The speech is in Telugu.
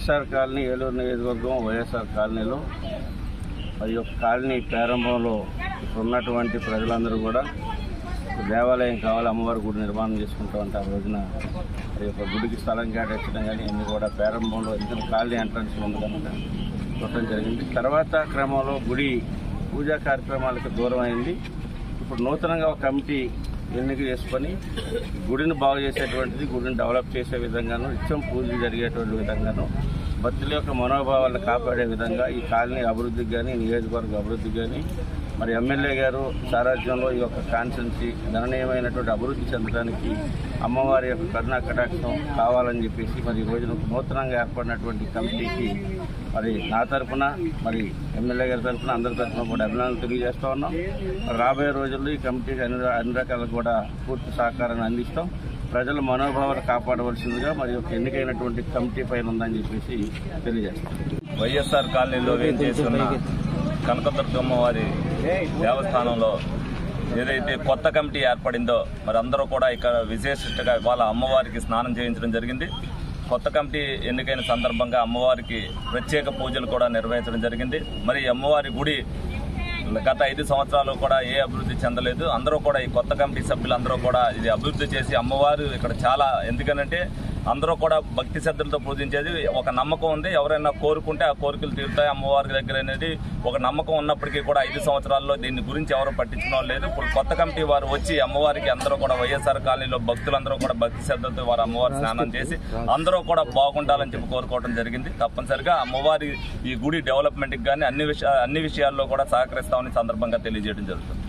వైఎస్ఆర్ కాలనీ ఏలూరు నియోజకవర్గం వైఎస్ఆర్ కాలనీలో మరి యొక్క కాలనీ ప్రారంభంలో ఇక్కడ ఉన్నటువంటి ప్రజలందరూ కూడా దేవాలయం కావాలి అమ్మవారి గుడి నిర్మాణం చేసుకుంటామంటే ఆ రోజున మరి యొక్క గుడికి స్థలం కేటాయించడం కానీ అన్ని కూడా ప్రారంభంలో ఎందుకంటే కాలనీ ఎంట్రన్స్ ఉంది కనుక చూడటం జరిగింది తర్వాత క్రమంలో గుడి పూజా కార్యక్రమాలకు దూరం అయింది ఇప్పుడు నూతనంగా ఒక కమిటీ ఎన్నిక చేసుకొని గుడిని బాగు చేసేటువంటిది గుడిని డెవలప్ చేసే విధంగాను నిత్యం పూజలు జరిగేటువంటి విధంగాను భక్తుల యొక్క మనోభావాలను కాపాడే విధంగా ఈ కాలనీ అభివృద్ధికి కానీ నియోజకవర్గ అభివృద్ధికి కానీ మరి ఎమ్మెల్యే గారు సారాజ్యంలో ఈ యొక్క కాన్సెన్సీ గణనీయమైనటువంటి అభివృద్ధి చెందడానికి అమ్మవారి యొక్క కరుణా కటాక్షం కావాలని చెప్పేసి మరి ఈ రోజున నూతనంగా ఏర్పడినటువంటి కమిటీకి మరి నా తరఫున మరి ఎమ్మెల్యే గారి తరఫున అందరి తరఫున కూడా అభినందనలు తెలియజేస్తా ఉన్నాం మరి రాబోయే రోజుల్లో ఈ కమిటీకి అన్ని అన్ని రకాల కూడా పూర్తి సహకారాన్ని అందిస్తాం ప్రజల మనోభావాలు కాపాడవలసిందిగా మరి ఒక ఎన్నికైనటువంటి కమిటీ పైన ఉందని చెప్పేసి తెలియజేస్తాం వైఎస్ఆర్ కాలనీలో వేయించేసి ఉన్న కనకదుర్గమ్మ వారి దేవస్థానంలో ఏదైతే కొత్త కమిటీ ఏర్పడిందో మరి అందరూ కూడా ఇక్కడ విశేషగా వాళ్ళ అమ్మవారికి స్నానం చేయించడం జరిగింది కొత్త కమిటీ ఎన్నికైన సందర్భంగా అమ్మవారికి ప్రత్యేక పూజలు కూడా నిర్వహించడం జరిగింది మరి ఈ అమ్మవారి గుడి గత ఐదు సంవత్సరాలు కూడా ఏ అభివృద్ధి చెందలేదు అందరూ కూడా ఈ కొత్త కమిటీ సభ్యులందరూ కూడా ఇది అభివృద్ధి చేసి అమ్మవారు ఇక్కడ చాలా ఎందుకనంటే అందరూ కూడా భక్తి శ్రద్ధలతో పూజించేది ఒక నమ్మకం ఉంది ఎవరైనా కోరుకుంటే ఆ కోరికలు తీరుతాయి అమ్మవారి దగ్గర అనేది ఒక నమ్మకం ఉన్నప్పటికీ కూడా ఐదు సంవత్సరాల్లో దీని గురించి ఎవరు పట్టించుకోవడం లేదు ఇప్పుడు కొత్త కమిటీ వారు వచ్చి అమ్మవారికి అందరూ కూడా వైఎస్ఆర్ కాలనీలో భక్తులందరూ కూడా భక్తి శ్రద్ధలతో వారు అమ్మవారి స్నానం చేసి అందరూ కూడా బాగుండాలని చెప్పి కోరుకోవడం జరిగింది తప్పనిసరిగా అమ్మవారి ఈ గుడి డెవలప్మెంట్కి కానీ అన్ని విషయ అన్ని విషయాల్లో కూడా సహకరిస్తామని సందర్భంగా తెలియజేయడం జరుగుతుంది